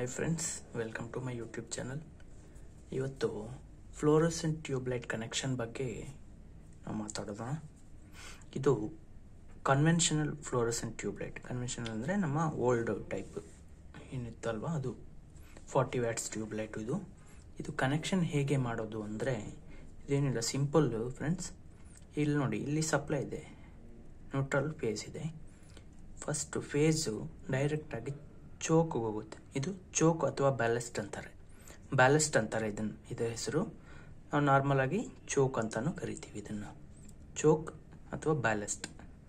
hi friends welcome to my YouTube channel ಇವತ್ತು fluorescent tubelight connection ಬಗ್ಗೆ ನಾವು ಮಾತಾಡೋಣ ಇದು ಕನ್ವೆನ್ಷನಲ್ ಫ್ಲೋರಸೆಂಟ್ ಟ್ಯೂಬ್ಲೈಟ್ ಕನ್ವೆನ್ಷನಲ್ ಅಂದರೆ ನಮ್ಮ ಓಲ್ಡ್ ಟೈಪ್ ಏನಿತ್ತಲ್ವ ಅದು ಫಾರ್ಟಿ ವ್ಯಾಟ್ಸ್ ಟ್ಯೂಬ್ಲೈಟ್ ಇದು ಇದು ಕನೆಕ್ಷನ್ ಹೇಗೆ ಮಾಡೋದು ಅಂದರೆ ಇದೇನಿಲ್ಲ ಸಿಂಪಲ್ ಫ್ರೆಂಡ್ಸ್ ಇಲ್ಲಿ ನೋಡಿ ಇಲ್ಲಿ ಸಪ್ಲೈ ಇದೆ ನ್ಯೂಟ್ರಲ್ ಫೇಸ್ ಇದೆ ಫಸ್ಟ್ ಫೇಸು ಡೈರೆಕ್ಟಾಗಿ ಚೋಕ್ ಹೋಗುತ್ತೆ ಇದು ಚೋಕ್ ಅಥವಾ ಬ್ಯಾಲೆಸ್ಟ್ ಅಂತಾರೆ ಬ್ಯಾಲೆಸ್ಟ್ ಅಂತಾರೆ ಇದನ್ನು ಇದರ ಹೆಸರು ನಾವು ನಾರ್ಮಲ್ ಆಗಿ ಚೋಕ್ ಅಂತಾನು ಕರಿತೀವಿ ಇದನ್ನು ಚೋಕ್ ಅಥವಾ ಬ್ಯಾಲೆಸ್ಟ್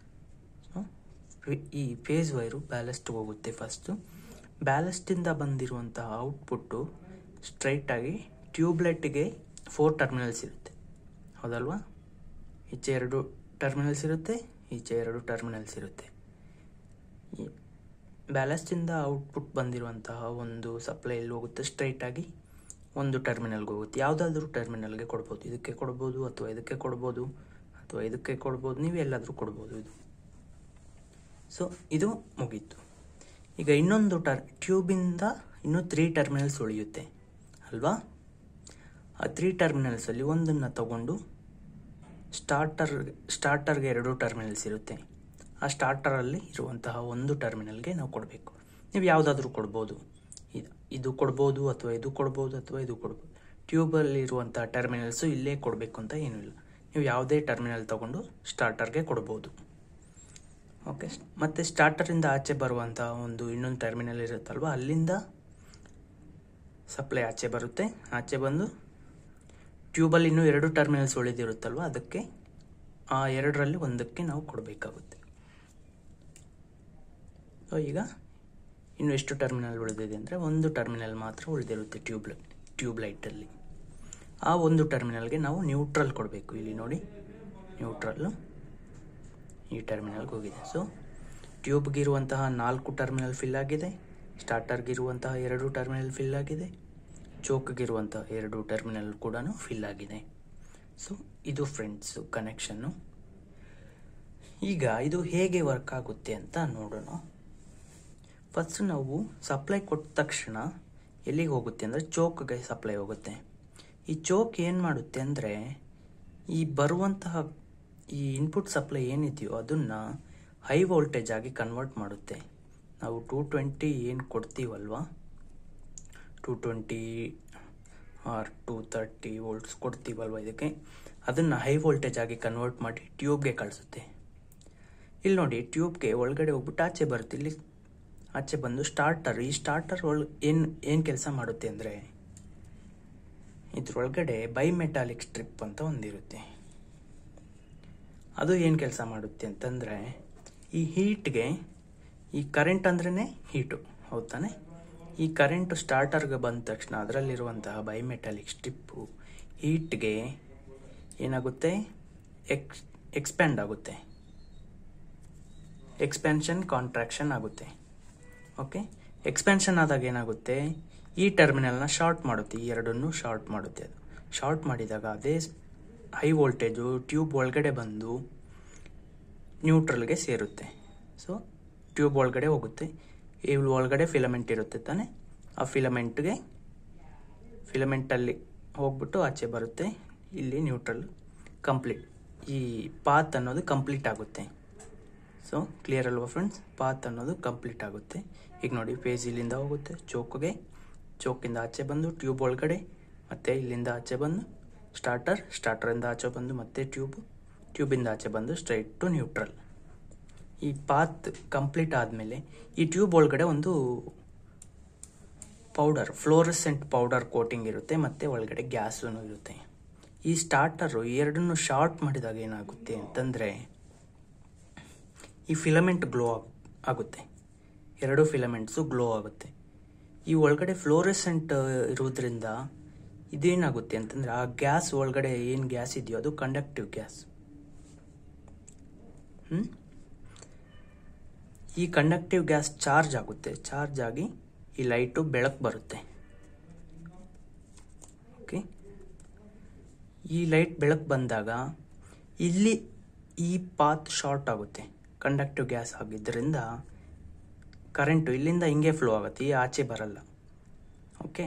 ಈ ಫೇಸ್ ವೈರು ಬ್ಯಾಲೆಸ್ಟ್ ಹೋಗುತ್ತೆ ಫಸ್ಟು ಬ್ಯಾಲೆಸ್ಟಿಂದ ಬಂದಿರುವಂತಹ ಔಟ್ಪುಟ್ಟು ಸ್ಟ್ರೈಟಾಗಿ ಟ್ಯೂಬ್ಲೈಟ್ಗೆ ಫೋರ್ ಟರ್ಮಿನಲ್ಸ್ ಇರುತ್ತೆ ಹೌದಲ್ವಾ ಈಚೆ ಎರಡು ಟರ್ಮಿನಲ್ಸ್ ಇರುತ್ತೆ ಈಚೆ ಎರಡು ಟರ್ಮಿನಲ್ಸ್ ಇರುತ್ತೆ ಈ ಬ್ಯಾಲೆಸ್ಟಿಂದ ಔಟ್ಪುಟ್ ಬಂದಿರುವಂತಹ ಒಂದು ಸಪ್ಲೈ ಎಲ್ಲಿ ಹೋಗುತ್ತೆ ಸ್ಟ್ರೈಟಾಗಿ ಒಂದು ಟರ್ಮಿನಲ್ಗೆ ಹೋಗುತ್ತೆ ಯಾವುದಾದ್ರೂ ಟರ್ಮಿನಲ್ಗೆ ಕೊಡ್ಬೋದು ಇದಕ್ಕೆ ಕೊಡ್ಬೋದು ಅಥವಾ ಇದಕ್ಕೆ ಕೊಡ್ಬೋದು ಅಥವಾ ಇದಕ್ಕೆ ಕೊಡ್ಬೋದು ನೀವು ಎಲ್ಲಾದರೂ ಕೊಡ್ಬೋದು ಇದು ಸೊ ಇದು ಮುಗೀತು ಈಗ ಇನ್ನೊಂದು ಟರ್ ಟ್ಯೂಬಿಂದ ಇನ್ನೂ ತ್ರೀ ಟರ್ಮಿನಲ್ಸ್ ಉಳಿಯುತ್ತೆ ಅಲ್ವಾ ಆ ತ್ರೀ ಟರ್ಮಿನಲ್ಸಲ್ಲಿ ಒಂದನ್ನು ತಗೊಂಡು ಸ್ಟಾರ್ಟರ್ ಸ್ಟಾರ್ಟರ್ಗೆ ಎರಡು ಟರ್ಮಿನಲ್ಸ್ ಇರುತ್ತೆ ಆ ಸ್ಟಾರ್ಟರಲ್ಲಿ ಇರುವಂತಹ ಒಂದು ಟರ್ಮಿನಲ್ಗೆ ನಾವು ಕೊಡಬೇಕು ನೀವು ಯಾವುದಾದ್ರೂ ಕೊಡ್ಬೋದು ಇದು ಇದು ಕೊಡ್ಬೋದು ಅಥವಾ ಇದು ಕೊಡ್ಬೋದು ಅಥವಾ ಇದು ಕೊಡ್ಬೋದು ಟ್ಯೂಬಲ್ಲಿ ಇರುವಂತಹ ಟರ್ಮಿನಲ್ಸು ಇಲ್ಲೇ ಕೊಡಬೇಕು ಅಂತ ಏನೂ ಇಲ್ಲ ನೀವು ಯಾವುದೇ ಟರ್ಮಿನಲ್ ತಗೊಂಡು ಸ್ಟಾರ್ಟರ್ಗೆ ಕೊಡ್ಬೋದು ಓಕೆ ಮತ್ತು ಸ್ಟಾರ್ಟರಿಂದ ಆಚೆ ಬರುವಂತಹ ಒಂದು ಇನ್ನೊಂದು ಟರ್ಮಿನಲ್ ಇರುತ್ತಲ್ವ ಅಲ್ಲಿಂದ ಸಪ್ಲೈ ಆಚೆ ಬರುತ್ತೆ ಆಚೆ ಬಂದು ಟ್ಯೂಬಲ್ಲಿ ಇನ್ನೂ ಎರಡು ಟರ್ಮಿನಲ್ಸ್ ಉಳಿದಿರುತ್ತಲ್ವ ಅದಕ್ಕೆ ಆ ಎರಡರಲ್ಲಿ ಒಂದಕ್ಕೆ ನಾವು ಕೊಡಬೇಕಾಗುತ್ತೆ ಸೊ ಈಗ ಇನ್ನು ಎಷ್ಟು ಟರ್ಮಿನಲ್ ಉಳಿದಿದೆ ಅಂದರೆ ಒಂದು ಟರ್ಮಿನಲ್ ಮಾತ್ರ ಉಳಿದಿರುತ್ತೆ ಟ್ಯೂಬ್ಲೈಟ್ ಟ್ಯೂಬ್ಲೈಟಲ್ಲಿ ಆ ಒಂದು ಟರ್ಮಿನಲ್ಗೆ ನಾವು ನ್ಯೂಟ್ರಲ್ ಕೊಡಬೇಕು ಇಲ್ಲಿ ನೋಡಿ ನ್ಯೂಟ್ರಲ್ಲು ಈ ಟರ್ಮಿನಲ್ಗೆ ಹೋಗಿದೆ ಸೊ ಟ್ಯೂಬ್ಗಿರುವಂತಹ ನಾಲ್ಕು ಟರ್ಮಿನಲ್ ಫಿಲ್ ಆಗಿದೆ ಸ್ಟಾರ್ಟರ್ಗಿರುವಂತಹ ಎರಡು ಟರ್ಮಿನಲ್ ಫಿಲ್ ಆಗಿದೆ ಚೋಕ್ಗಿರುವಂತಹ ಎರಡು ಟರ್ಮಿನಲ್ ಕೂಡ ಫಿಲ್ ಆಗಿದೆ ಸೊ ಇದು ಫ್ರೆಂಡ್ಸು ಕನೆಕ್ಷನ್ನು ಈಗ ಇದು ಹೇಗೆ ವರ್ಕ್ ಆಗುತ್ತೆ ಅಂತ ನೋಡೋಣ ಫಸ್ಟ್ ನಾವು ಸಪ್ಲೈ ಕೊಟ್ಟ ತಕ್ಷಣ ಎಲ್ಲಿಗೆ ಹೋಗುತ್ತೆ ಅಂದರೆ ಚೋಕ್ಗೆ ಸಪ್ಲೈ ಹೋಗುತ್ತೆ ಈ ಚೋಕ್ ಏನು ಮಾಡುತ್ತೆ ಅಂದರೆ ಈ ಬರುವಂತಹ ಈ ಇನ್ಪುಟ್ ಸಪ್ಲೈ ಏನಿದೆಯೋ ಅದನ್ನು ಹೈ ವೋಲ್ಟೇಜ್ ಆಗಿ ಕನ್ವರ್ಟ್ ಮಾಡುತ್ತೆ ನಾವು ಟೂ ಟ್ವೆಂಟಿ ಏನು ಕೊಡ್ತೀವಲ್ವ two twenty or two thirty volts ಕೊಡ್ತೀವಲ್ವ ಇದಕ್ಕೆ ಅದನ್ನು ಹೈ ವೋಲ್ಟೇಜ್ ಆಗಿ ಕನ್ವರ್ಟ್ ಮಾಡಿ ಟ್ಯೂಬ್ಗೆ ಕಳಿಸುತ್ತೆ ಇಲ್ಲಿ ನೋಡಿ ಟ್ಯೂಬ್ಗೆ ಒಳಗಡೆ ಹೋಗ್ಬಿಟ್ಟು ಆಚೆ ಬರುತ್ತೆ ಇಲ್ಲಿ ಆಚೆ ಬಂದು ಸ್ಟಾರ್ಟರ್ ಈ ಸ್ಟಾರ್ಟರ್ ಒಳ ಏನು ಏನು ಕೆಲಸ ಮಾಡುತ್ತೆ ಅಂದರೆ ಇದ್ರೊಳಗಡೆ ಬೈಮೆಟಾಲಿಕ್ ಸ್ಟ್ರಿಪ್ ಅಂತ ಒಂದಿರುತ್ತೆ ಅದು ಏನು ಕೆಲಸ ಮಾಡುತ್ತೆ ಅಂತಂದರೆ ಈ ಹೀಟ್ಗೆ ಈ ಕರೆಂಟ್ ಅಂದ್ರೇ ಹೀಟು ಹೌದಾನೆ ಈ ಕರೆಂಟು ಸ್ಟಾರ್ಟರ್ಗೆ ಬಂದ ತಕ್ಷಣ ಅದರಲ್ಲಿರುವಂತಹ ಬೈಮೆಟಾಲಿಕ್ ಸ್ಟ್ರಿಪ್ಪು ಹೀಟ್ಗೆ ಏನಾಗುತ್ತೆ ಎಕ್ಸ್ ಎಕ್ಸ್ಪ್ಯಾಂಡ್ ಆಗುತ್ತೆ ಎಕ್ಸ್ಪ್ಯಾನ್ಷನ್ ಕಾಂಟ್ರಾಕ್ಷನ್ ಆಗುತ್ತೆ ಓಕೆ ಎಕ್ಸ್ಪ್ಯಾನ್ಷನ್ ಆದಾಗ ಏನಾಗುತ್ತೆ ಈ ಟರ್ಮಿನಲ್ನ ಶಾರ್ಟ್ ಮಾಡುತ್ತೆ ಈ ಎರಡನ್ನು ಶಾರ್ಟ್ ಮಾಡುತ್ತೆ ಅದು ಶಾರ್ಟ್ ಮಾಡಿದಾಗ ಅದೇ ಹೈ ವೋಲ್ಟೇಜು ಟ್ಯೂಬ್ ಒಳಗಡೆ ಬಂದು ನ್ಯೂಟ್ರಲ್ಗೆ ಸೇರುತ್ತೆ ಸೊ ಟ್ಯೂಬ್ ಒಳಗಡೆ ಹೋಗುತ್ತೆ ಇವ್ ಒಳಗಡೆ ಫಿಲಮೆಂಟ್ ಇರುತ್ತೆ ತಾನೆ ಆ ಫಿಲಮೆಂಟ್ಗೆ ಫಿಲಮೆಂಟಲ್ಲಿ ಹೋಗ್ಬಿಟ್ಟು ಆಚೆ ಬರುತ್ತೆ ಇಲ್ಲಿ ನ್ಯೂಟ್ರಲ್ ಕಂಪ್ಲೀಟ್ ಈ ಪಾತ್ ಅನ್ನೋದು ಕಂಪ್ಲೀಟ್ ಆಗುತ್ತೆ ಸೊ ಕ್ಲಿಯರ್ ಅಲ್ವಾ ಫ್ರೆಂಡ್ಸ್ ಪಾತ್ ಅನ್ನೋದು ಕಂಪ್ಲೀಟ್ ಆಗುತ್ತೆ ಈಗ ನೋಡಿ ಫೇಸ್ ಇಲ್ಲಿಂದ ಹೋಗುತ್ತೆ ಚೋಕ್ಗೆ ಚೋಕಿಂದ ಆಚೆ ಬಂದು ಟ್ಯೂಬ್ ಒಳಗಡೆ ಮತ್ತು ಇಲ್ಲಿಂದ ಆಚೆ ಬಂದು ಸ್ಟಾರ್ಟರ್ ಸ್ಟಾರ್ಟರಿಂದ ಆಚೆ ಬಂದು ಮತ್ತೆ ಟ್ಯೂಬ್ ಟ್ಯೂಬಿಂದ ಆಚೆ ಬಂದು ಸ್ಟ್ರೈಟ್ ಟು ನ್ಯೂಟ್ರಲ್ ಈ ಪಾತ್ ಕಂಪ್ಲೀಟ್ ಆದಮೇಲೆ ಈ ಟ್ಯೂಬ್ ಒಳಗಡೆ ಒಂದು ಪೌಡರ್ ಫ್ಲೋರಸೆಂಟ್ ಪೌಡರ್ ಕೋಟಿಂಗ್ ಇರುತ್ತೆ ಮತ್ತು ಒಳಗಡೆ ಗ್ಯಾಸೂ ಇರುತ್ತೆ ಈ ಸ್ಟಾರ್ಟರು ಎರಡನ್ನು ಶಾರ್ಟ್ ಮಾಡಿದಾಗ ಏನಾಗುತ್ತೆ ಅಂತಂದರೆ ಈ ಫಿಲಮೆಂಟ್ ಗ್ಲೋ ಆಗುತ್ತೆ ಎರಡು ಫಿಲಮೆಂಟ್ಸು ಗ್ಲೋ ಆಗುತ್ತೆ ಈ ಒಳಗಡೆ ಫ್ಲೋರೆಸೆಂಟ್ ಇರೋದ್ರಿಂದ ಇದೇನಾಗುತ್ತೆ ಅಂತಂದರೆ ಆ ಗ್ಯಾಸ್ ಒಳಗಡೆ ಏನು ಗ್ಯಾಸ್ ಇದೆಯೋ ಅದು ಕಂಡಕ್ಟಿವ್ ಗ್ಯಾಸ್ ಈ ಕಂಡಕ್ಟಿವ್ ಗ್ಯಾಸ್ ಚಾರ್ಜ್ ಆಗುತ್ತೆ ಚಾರ್ಜ್ ಆಗಿ ಈ ಲೈಟು ಬೆಳಕು ಬರುತ್ತೆ ಓಕೆ ಈ ಲೈಟ್ ಬೆಳಕು ಬಂದಾಗ ಇಲ್ಲಿ ಈ ಪಾತ್ ಶಾರ್ಟ್ ಆಗುತ್ತೆ ಕಂಡಕ್ಟಿವ್ ಗ್ಯಾಸ್ ಆಗಿದ್ದರಿಂದ ಕರೆಂಟು ಇಲ್ಲಿಂದ ಹಿಂಗೆ ಫ್ಲೋ ಆಗುತ್ತೆ ಈ ಆಚೆ ಬರಲ್ಲ ಓಕೆ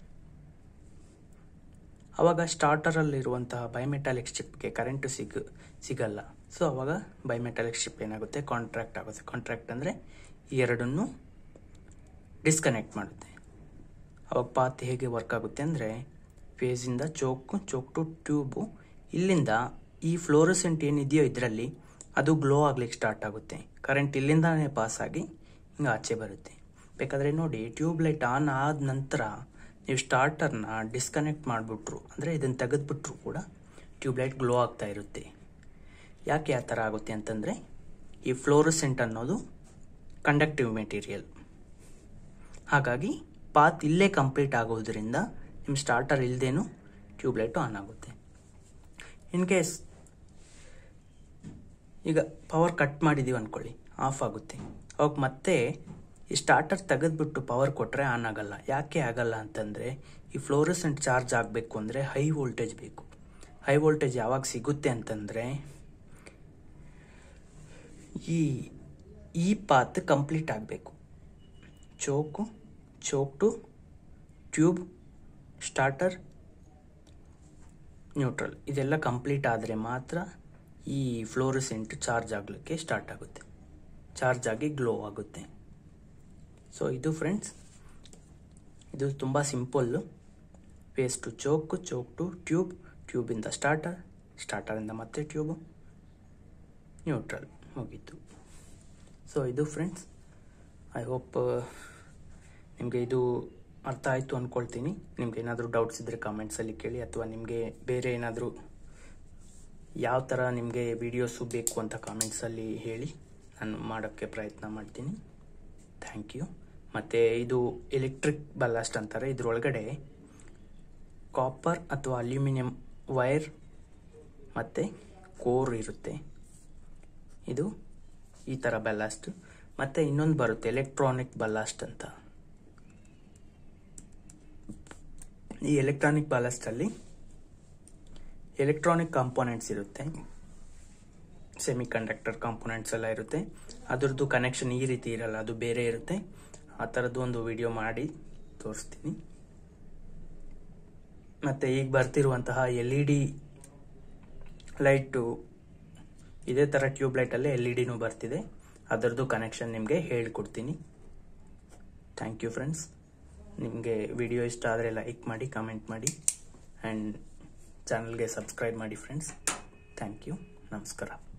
ಆವಾಗ ಸ್ಟಾರ್ಟರಲ್ಲಿರುವಂತಹ ಬಯೋಮೆಟಾಲಿಕ್ ಚಿಪ್ಗೆ ಕರೆಂಟು ಸಿಗ ಸಿಗಲ್ಲ ಸೊ ಅವಾಗ ಬಯೋಮೆಟಾಲಿಕ್ ಚಿಪ್ ಏನಾಗುತ್ತೆ ಕಾಂಟ್ರಾಕ್ಟ್ ಆಗುತ್ತೆ ಕಾಂಟ್ರಾಕ್ಟ್ ಅಂದರೆ ಈ ಎರಡನ್ನು ಡಿಸ್ಕನೆಕ್ಟ್ ಮಾಡುತ್ತೆ ಅವಾಗ ಪಾತ್ ಹೇಗೆ ವರ್ಕ್ ಆಗುತ್ತೆ ಅಂದರೆ ಫೇಸಿಂದ ಚೋಕು ಚೋಕ್ ಟು ಟ್ಯೂಬು ಇಲ್ಲಿಂದ ಈ ಫ್ಲೋರಸೆಂಟ್ ಏನಿದೆಯೋ ಇದರಲ್ಲಿ ಅದು ಗ್ಲೋ ಆಗ್ಲಿಕ್ಕೆ ಸ್ಟಾರ್ಟ್ ಆಗುತ್ತೆ ಕರೆಂಟ್ ಇಲ್ಲಿಂದಾನೇ ಪಾಸ್ ಆಗಿ ಹಿಂಗೆ ಆಚೆ ಬರುತ್ತೆ ಬೇಕಾದರೆ ನೋಡಿ ಟ್ಯೂಬ್ ಲೈಟ್ ಆನ್ ಆದ ನಂತರ ನೀವು ಸ್ಟಾರ್ಟರ್ನ ಡಿಸ್ಕನೆಕ್ಟ್ ಮಾಡಿಬಿಟ್ರು ಅಂದರೆ ಇದನ್ನು ತೆಗೆದುಬಿಟ್ರು ಕೂಡ ಟ್ಯೂಬ್ ಲೈಟ್ ಗ್ಲೋ ಆಗ್ತಾ ಇರುತ್ತೆ ಯಾಕೆ ಆ ಥರ ಆಗುತ್ತೆ ಅಂತಂದರೆ ಈ ಫ್ಲೋರಸೆಂಟ್ ಅನ್ನೋದು ಕಂಡಕ್ಟಿವ್ ಮೆಟೀರಿಯಲ್ ಹಾಗಾಗಿ ಪಾತ್ ಇಲ್ಲೇ ಕಂಪ್ಲೀಟ್ ಆಗೋದ್ರಿಂದ ನಿಮ್ಮ ಸ್ಟಾರ್ಟರ್ ಇಲ್ಲದೇನು ಟ್ಯೂಬ್ ಲೈಟು ಆನ್ ಆಗುತ್ತೆ ಇನ್ ಕೇಸ್ ಈಗ ಪವರ್ ಕಟ್ ಮಾಡಿದ್ದೀವಿ ಅಂದ್ಕೊಳ್ಳಿ ಆಫ್ ಆಗುತ್ತೆ ಅವಾಗ ಮತ್ತೆ ಈ ಸ್ಟಾರ್ಟರ್ ತೆಗೆದ್ಬಿಟ್ಟು ಪವರ್ ಕೊಟ್ಟರೆ ಆನ್ ಆಗಲ್ಲ ಯಾಕೆ ಆಗಲ್ಲ ಅಂತಂದರೆ ಈ ಫ್ಲೋರಸೆಂಟ್ ಚಾರ್ಜ್ ಆಗಬೇಕು ಅಂದರೆ ಹೈ ವೋಲ್ಟೇಜ್ ಬೇಕು ಹೈ ವೋಲ್ಟೇಜ್ ಯಾವಾಗ ಸಿಗುತ್ತೆ ಅಂತಂದರೆ ಈ ಈ ಪಾತ್ ಕಂಪ್ಲೀಟ್ ಆಗಬೇಕು choke choke to tube starter neutral ಇದೆಲ್ಲ ಕಂಪ್ಲೀಟ್ ಆದರೆ ಮಾತ್ರ ಈ ಫ್ಲೋರಸೆಂಟ್ ಚಾರ್ಜ್ ಆಗಲಿಕ್ಕೆ ಸ್ಟಾರ್ಟ್ ಆಗುತ್ತೆ ಚಾರ್ಜ್ ಆಗಿ ಗ್ಲೋ ಆಗುತ್ತೆ ಸೊ ಇದು ಫ್ರೆಂಡ್ಸ್ ಇದು ತುಂಬ simple phase to choke choke to tube ಟ್ಯೂಬಿಂದ ಸ್ಟಾರ್ಟರ್ ಸ್ಟಾರ್ಟರಿಂದ ಮತ್ತೆ ಟ್ಯೂಬು ನ್ಯೂಟ್ರಲ್ ಮುಗೀತು ಸೊ ಇದು ಫ್ರೆಂಡ್ಸ್ ಐ ಹೋಪ್ ನಿಮಗೆ ಇದು ಅರ್ಥ ಆಯಿತು ಅಂದ್ಕೊಳ್ತೀನಿ ನಿಮ್ಗೆ ಏನಾದರೂ ಡೌಟ್ಸ್ ಇದ್ದರೆ ಕಾಮೆಂಟ್ಸಲ್ಲಿ ಕೇಳಿ ಅಥವಾ ನಿಮಗೆ ಬೇರೆ ಏನಾದರೂ ಯಾವ ಥರ ನಿಮಗೆ ವೀಡಿಯೋಸು ಬೇಕು ಅಂತ ಕಾಮೆಂಟ್ಸಲ್ಲಿ ಹೇಳಿ ನಾನು ಮಾಡೋಕ್ಕೆ ಪ್ರಯತ್ನ ಮಾಡ್ತೀನಿ ಥ್ಯಾಂಕ್ ಯು ಮತ್ತು ಇದು ಎಲೆಕ್ಟ್ರಿಕ್ ಬಲ್ಲಾಸ್ಟ್ ಅಂತಾರೆ ಇದರೊಳಗಡೆ ಕಾಪರ್ ಅಥವಾ ಅಲ್ಯೂಮಿನಿಯಂ ವೈರ್ ಮತ್ತು ಕೋರ್ ಇರುತ್ತೆ ಇದು ಈ ಥರ ಬಲ್ಲಾಸ್ಟ್ ಮತ್ತು ಇನ್ನೊಂದು ಬರುತ್ತೆ ಎಲೆಕ್ಟ್ರಾನಿಕ್ ಬಲ್ಲಾಸ್ಟ್ ಅಂತ ಈ ಎಲೆಕ್ಟ್ರಾನಿಕ್ ಬಾಲಸ್ಟಲ್ಲಿ ಎಲೆಕ್ಟ್ರಾನಿಕ್ ಕಾಂಪೋನೆಂಟ್ಸ್ ಇರುತ್ತೆ ಸೆಮಿ ಕಂಡಕ್ಟರ್ ಕಾಂಪೋನೆಂಟ್ಸ್ ಎಲ್ಲ ಇರುತ್ತೆ ಅದ್ರದ್ದು ಕನೆಕ್ಷನ್ ಈ ರೀತಿ ಇರಲ್ಲ ಅದು ಬೇರೆ ಇರುತ್ತೆ ಆ ಥರದ್ದು ಒಂದು ವಿಡಿಯೋ ಮಾಡಿ ತೋರಿಸ್ತೀನಿ ಮತ್ತು ಈಗ ಬರ್ತಿರುವಂತಹ ಎಲ್ ಇ ಡಿ ಲೈಟು ಇದೇ ಥರ ಟ್ಯೂಬ್ ಲೈಟಲ್ಲೇ ಎಲ್ ಇ ಡಿನೂ ಬರ್ತಿದೆ ಅದರದ್ದು ಕನೆಕ್ಷನ್ ನಿಮಗೆ ಹೇಳಿಕೊಡ್ತೀನಿ ಥ್ಯಾಂಕ್ ಯು ಫ್ರೆಂಡ್ಸ್ ನಿಮಗೆ ವಿಡಿಯೋ ಇಷ್ಟ ಆದರೆ ಲೈಕ್ ಮಾಡಿ ಕಮೆಂಟ್ ಮಾಡಿ ಆ್ಯಂಡ್ ಚಾನಲ್ಗೆ ಸಬ್ಸ್ಕ್ರೈಬ್ ಮಾಡಿ ಫ್ರೆಂಡ್ಸ್ ಥ್ಯಾಂಕ್ ಯು ನಮಸ್ಕಾರ